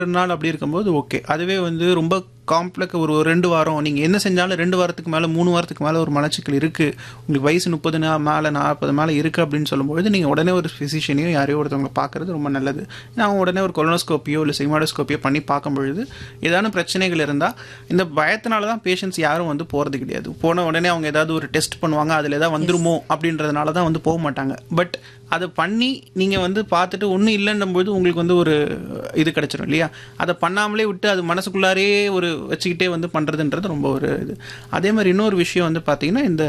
ரெண்டு நாள் அப்படி இருக்கும்போது ஓகே அதுவே வந்து ரொம்ப காம்ப்ளெக்ஸ் ஒரு ஒரு ரெண்டு வாரம் நீங்கள் என்ன செஞ்சாலும் ரெண்டு வாரத்துக்கு மேலே மூணு வாரத்துக்கு மேலே ஒரு மலச்சிக்கல் இருக்குது உங்களுக்கு வயசு முப்பது மேலே நாற்பது மேலே இருக்குது அப்படின்னு சொல்லும்போது நீங்கள் உடனே ஒரு ஃபிசிஷியனையோ யாரையோ ஒருத்தவங்களை பார்க்குறது ரொம்ப நல்லது ஏன்னா அவங்க உடனே ஒரு கொலனோஸ்கோப்பியோ இல்லை சிமாடோஸ்கோப்பியோ பண்ணி பார்க்கும் பொழுது ஏதான பிரச்சனைகள் இருந்தால் இந்த பயத்தினால தான் பேஷண்ட்ஸ் யாரும் வந்து போகிறது கிடையாது போன உடனே அவங்க ஏதாவது ஒரு டெஸ்ட் பண்ணுவாங்க அதில் ஏதாவது வந்துருமோ அப்படின்றதுனால தான் வந்து போக மாட்டாங்க பட் அதை பண்ணி நீங்கள் வந்து பார்த்துட்டு ஒன்றும் இல்லைன்னும்போது உங்களுக்கு வந்து ஒரு இது கிடச்சிரும் இல்லையா அதை பண்ணாமலே விட்டு அது மனசுக்குள்ளாரே ஒரு வச்சுக்கிட்டே வந்து பண்ணுறதுன்றது ரொம்ப ஒரு இது அதே மாதிரி இன்னொரு விஷயம் வந்து பார்த்தீங்கன்னா இந்த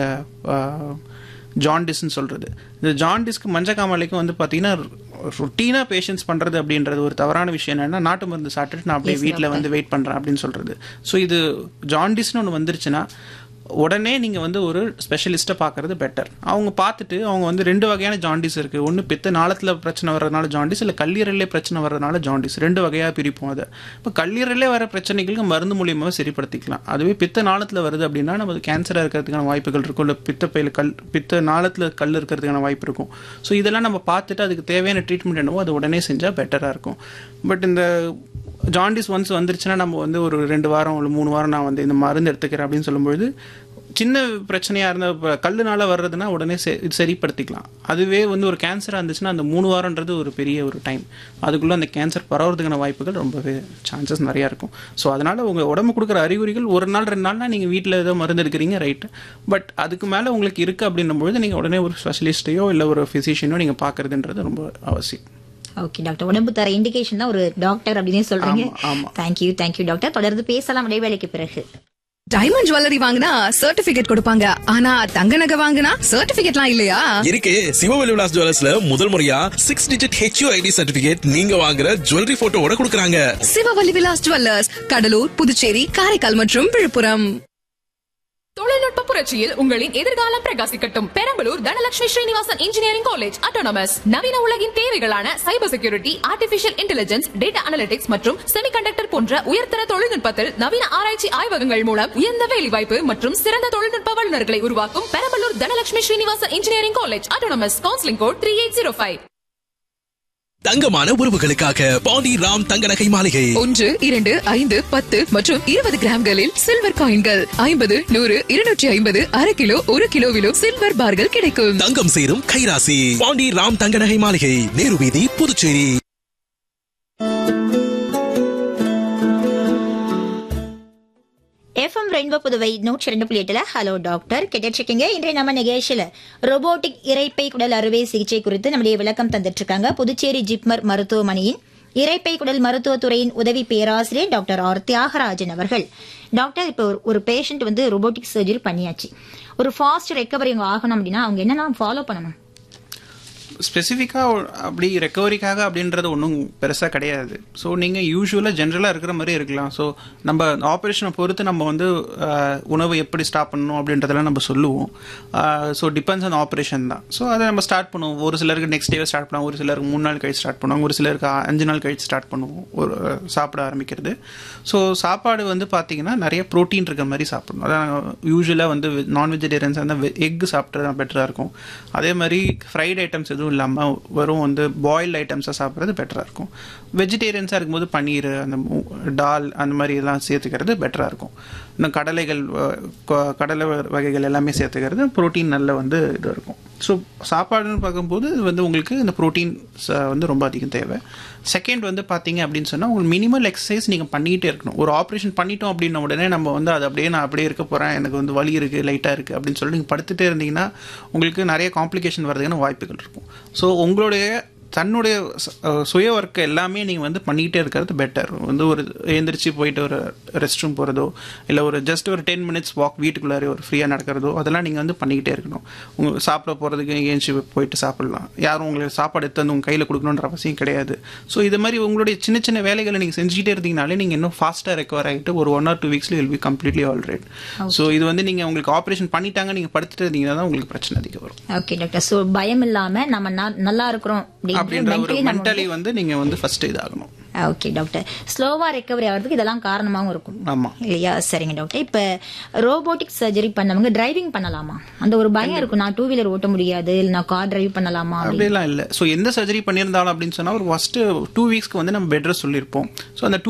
ஜாண்டிஸ்ன்னு சொல்கிறது இந்த ஜாண்டிஸ்க்கு மஞ்சக்காமலைக்கும் வந்து பார்த்தீங்கன்னா ரொட்டீனாக பேஷண்ட்ஸ் பண்ணுறது அப்படின்றது ஒரு தவறான விஷயம் என்னென்னா நாட்டு மருந்து சாப்பிட்டுட்டு நான் அப்படியே வீட்டில் வந்து வெயிட் பண்ணுறேன் அப்படின்னு சொல்கிறது ஸோ இது ஜாண்டிஸ்னு ஒன்று வந்துருச்சுன்னா உடனே நீங்கள் வந்து ஒரு ஸ்பெஷலிஸ்ட்டை பார்க்குறது பெட்டர் அவங்க பார்த்துட்டு அவங்க வந்து ரெண்டு வகையான ஜாண்டிஸ் இருக்குது ஒன்று பித்த நாளத்தில் பிரச்சனை வர்றதுனால ஜாண்டிஸ் இல்லை கல்லீரலே பிரச்சனை வர்றதுனால ஜாண்டிஸ் ரெண்டு வகையாக பிரிப்போம் அதை இப்போ கல்லீரலே வர பிரச்சனைகளுக்கு மருந்து மூலியமாக சரிப்படுத்திக்கலாம் அதுவே பித்த நாளத்தில் வருது அப்படின்னா நம்ம கேன்சராக இருக்கிறதுக்கான வாய்ப்புகள் இருக்கும் இல்லை பித்தப்பையில் கல் பித்த நாளத்தில் கல் இருக்கிறதுக்கான வாய்ப்பு இருக்கும் ஸோ இதெல்லாம் நம்ம பார்த்துட்டு அதுக்கு தேவையான ட்ரீட்மெண்ட் என்னவோ அது உடனே செஞ்சால் பெட்டராக இருக்கும் பட் இந்த ஜாண்டிஸ் ஒன்ஸ் வந்துருச்சுன்னா நம்ம வந்து ஒரு ரெண்டு வாரம் இல்லை மூணு வாரம் நான் வந்து இந்த மருந்து எடுத்துக்கிறேன் அப்படின்னு சொல்லும்பொழுது சின்ன பிரச்சனையாக இருந்த இப்போ கல்லுனால வர்றதுன்னா உடனே செ இது சரிப்படுத்திக்கலாம் அதுவே வந்து ஒரு கேன்சராக இருந்துச்சுன்னா அந்த மூணு வாரன்றது ஒரு பெரிய ஒரு டைம் அதுக்குள்ளே அந்த கேன்சர் பரவுறதுக்கான வாய்ப்புகள் ரொம்பவே சான்சஸ் நிறையா இருக்கும் ஸோ அதனால் உங்கள் உடம்பு கொடுக்குற அறிகுறிகள் ஒரு நாள் ரெண்டு நாள்னா நீங்கள் வீட்டில் ஏதோ மருந்து எடுக்கிறீங்க ரைட்டு பட் அதுக்கு மேலே உங்களுக்கு இருக்குது அப்படின்னும்பொழுது நீங்கள் உடனே ஒரு ஸ்பெஷலிஸ்ட்டையோ இல்லை ஒரு ஃபிசிஷியனோ நீங்கள் பார்க்குறதுன்றது ரொம்ப அவசியம் ஓகே டாக்டர் உடம்பு தர இண்டிகேஷன் தான் ஒரு டாக்டர் அப்படின்னு சொல்றீங்க ஆமா, ஆமா. தேங்க்யூ தேங்க்யூ டாக்டர் தொடர்ந்து பேசலாம் இடைவேளைக்கு பிறகு டைமண்ட் ஜுவல்லரி வாங்கினா சர்டிபிகேட் கொடுப்பாங்க ஆனா தங்க நகை வாங்கினா சர்டிபிகேட்லாம் இல்லையா இருக்கு சிவவெளி விலாஸ் ஜுவல்லர்ஸ்ல முதல் முறையா six digit HU ID certificate நீங்க வாங்குற ஜுவல்லரி போட்டோவோட கொடுக்குறாங்க சிவவல்லி விலாஸ் ஜுவல்லர்ஸ் கடலூர் புதுச்சேரி காரைக்கால் மற்றும் விழுப்புரம் தொழில்நுட்ப புரட்சியில் உங்களின் எதிர்காலம் பிரகாசிக்கட்டும் Perambalur Dhanalakshmi Srinivasan engineering college autonomous நவீன உலகின் தேவைகளான cyber security artificial intelligence data analytics மற்றும் செமிகண்டக்டர் போன்ற உயர்தர தொழில்நுட்பத்தில் நவீன ஆராய்ச்சி ஆய்வகங்கள் மூலம் உயர்ந்த வேலைவாய்ப்பு மற்றும் சிறந்த தொழில்நுட்ப வல்லுநர்களை உருவாக்கும் Perambalur Dhanalakshmi Srinivasan engineering college autonomous counselling code three eight zero five தங்கமான உறவுகளுக்காக பாண்டி ராம் தங்க நகை மாளிகை ஒன்று இரண்டு ஐந்து பத்து மற்றும் இருபது கிராம்களில் சில்வர் காயின்கள் ஐம்பது நூறு இருநூற்றி ஐம்பது அரை கிலோ ஒரு கிலோவிலும் சில்வர் பார்கள் கிடைக்கும் தங்கம் சேரும் கைராசி பாண்டி ராம் தங்க நகை மாளிகை நேரு வீதி புதுச்சேரி எஃப்எம் ரெயின்போ புதுவை நூற்றி ரெண்டு புள்ளி எட்டுல ஹலோ டாக்டர் கேட்டுட்டு இருக்கீங்க இன்றைய நம்ம நிகழ்ச்சியில ரோபோட்டிக் இரைப்பை குடல் அறுவை சிகிச்சை குறித்து நம்முடைய விளக்கம் தந்துட்டு இருக்காங்க புதுச்சேரி ஜிப்மர் மருத்துவமனையின் இரைப்பை குடல் மருத்துவத்துறையின் உதவி பேராசிரியர் டாக்டர் ஆர் தியாகராஜன் அவர்கள் டாக்டர் இப்போ ஒரு- ஒரு பேஷண்ட் வந்து ரோபோட்டிக் சர்ஜரி பண்ணியாச்சு ஒரு ஃபாஸ்ட் ரெக்கவரி ஆகணும் அப்படின்னா அவங்க என்னெல்லாம் ஃபாலோ பண்ணணும் ஸ்பெசிஃபிக்காக அப்படி ரெக்கவரிக்காக அப்படின்றது ஒன்றும் பெருசாக கிடையாது ஸோ நீங்கள் யூஸ்வலாக ஜென்ரலாக இருக்கிற மாதிரி இருக்கலாம் ஸோ நம்ம ஆப்ரேஷனை பொறுத்து நம்ம வந்து ஆஹ், உணவு எப்படி ஸ்டாப் பண்ணணும் அப்படின்றதெல்லாம் நம்ம சொல்லுவோம் ஸோ டிபெண்ட்ஸ் ஆன் ஆப்ரேஷன் தான் ஸோ அதை நம்ம ஸ்டார்ட் பண்ணுவோம் ஒரு சிலருக்கு நெக்ஸ்ட் டே ஸ்டார்ட் பண்ணுவோம் ஒரு சிலருக்கு மூணு நாள் கழிச்சு ஸ்டார்ட் பண்ணுவாங்க ஒரு சிலருக்கு அஞ்சு நாள் கழிச்சு ஸ்டார்ட் பண்ணுவோம் ஒரு அஹ், சாப்பிட ஆரம்பிக்கிறது ஸோ சாப்பாடு வந்து பார்த்தீங்கன்னா நிறைய ப்ரோட்டீன் இருக்கிற மாதிரி சாப்பிடணும் அதான் யூஸ்வலாக வந்து நான் வெஜிடேரியன்ஸ் வந்து எக் சாப்பிட்றது பெட்டராக இருக்கும் அதே மாதிரி ஃப்ரைட் ஐட்டம்ஸ் எதுவும் இல்லாமல் வெறும் வந்து பாயில்ட் ஐட்டம்ஸாக சாப்பிட்றது பெட்டராக இருக்கும் வெஜிடேரியன்ஸாக இருக்கும்போது பன்னீர் அந்த மூ- டால் அந்த மாதிரி எல்லாம் சேர்த்துக்கிறது பெட்டராக இருக்கும் இன்னும் கடலைகள் அஹ், கொ- கடலை வகைகள் எல்லாமே சேர்த்துக்கிறது ப்ரோட்டீன் நல்ல வந்து இது இருக்கும் ஸோ சாப்பாடுன்னு பார்க்கும்போது இது வந்து உங்களுக்கு இந்த ப்ரோட்டீன் வந்து ரொம்ப அதிகம் தேவை செகண்ட் வந்து பார்த்தீங்க அப்படின்னு சொன்னால் உங்களுக்கு மினிமல் எக்ஸசைஸ் நீங்கள் பண்ணிகிட்டே இருக்கணும் ஒரு ஆப்ரேஷன் பண்ணிட்டோம் அப்படின்ன உடனே நம்ம வந்து அது அப்படியே நான் அப்படியே இருக்க போகிறேன் எனக்கு வந்து வலி இருக்குது லைட்டாக இருக்குது அப்படின்னு சொல்லி நீங்கள் படுத்துட்டே இருந்தீங்கன்னா உங்களுக்கு நிறைய காம்ப்ளிகேஷன் வரதுக்கான வாய்ப்புகள் இருக்கும் ஸோ உங்களுடைய தன்னுடைய ச- அஹ் சுய ஒர்க்கு எல்லாமே நீங்கள் வந்து பண்ணிக்கிட்டே இருக்கிறது பெட்டர் வந்து ஒரு எழுந்திரிச்சு போயிட்டு ஒரு ரெஸ்ட் ரூம் போகிறதோ இல்லை ஒரு ஜஸ்ட் ஒரு டென் மினிட்ஸ் வாக் வீட்டுக்குள்ளாரே ஒரு ஃப்ரீயாக நடக்கிறதோ அதெல்லாம் நீங்கள் வந்து பண்ணிக்கிட்டே இருக்கணும் உங்கள் சாப்பிட போகிறதுக்கு ஏஞ்சி போயிட்டு சாப்பிடலாம் யாரும் உங்களுக்கு சாப்பாடு எடுத்து வந்து உங்கள் கையில் கொடுக்கணுன்ற அவசியம் கிடையாது ஸோ இது மாதிரி உங்களுடைய சின்ன சின்ன வேலைகளை நீங்கள் செஞ்சுக்கிட்டே இருந்தீங்கனாலே நீங்கள் இன்னும் ஃபாஸ்ட்டாக ரெக்கவர் ஆகிட்டு ஒரு ஒன் ஆர் டூ வீக்ஸ்ல will be completely all right so இது வந்து நீங்கள் உங்களுக்கு ஆப்ரேஷன் பண்ணிட்டாங்க நீங்கள் படுத்துட்டு இருந்தீங்கன்னா தான் உங்களுக்கு பிரச்சனை அதிகம் வரும் ஓகே டாக்டர் சோ பயம் இல்லாம நம்ம நா- நல்லா இருக்கிறோம் அப்படின்ற ஒரு mentally நம்ம மென்டலி வந்து நீங்கள் வந்து ஃபர்ஸ்ட் இதாகணும் ஓகே டாக்டர் ஸ்லோவா ரெக்கவரி ஆகிறதுக்கு இதெல்லாம் காரணமாகவும் இருக்கும் ஆமா இல்லையா சரிங்க டாக்டர் இப்ப ரோபோட்டிக் சர்ஜரி பண்ணவங்க டிரைவிங் பண்ணலாமா அந்த ஒரு பயம் இருக்கும் நான் டூ வீலர் ஓட்ட முடியாது இல்ல நான் கார் டிரைவ் பண்ணலாமா அப்படி அப்படிலாம் இல்லை ஸோ எந்த சர்ஜரி பண்ணியிருந்தாலும் அப்படின்னு சொன்னா ஒரு ஃபர்ஸ்ட் டூ வீக்ஸ்க்கு வந்து நம்ம பெட் ரெஸ்ட் சொல்லியிருப்போம் ஸோ அந்த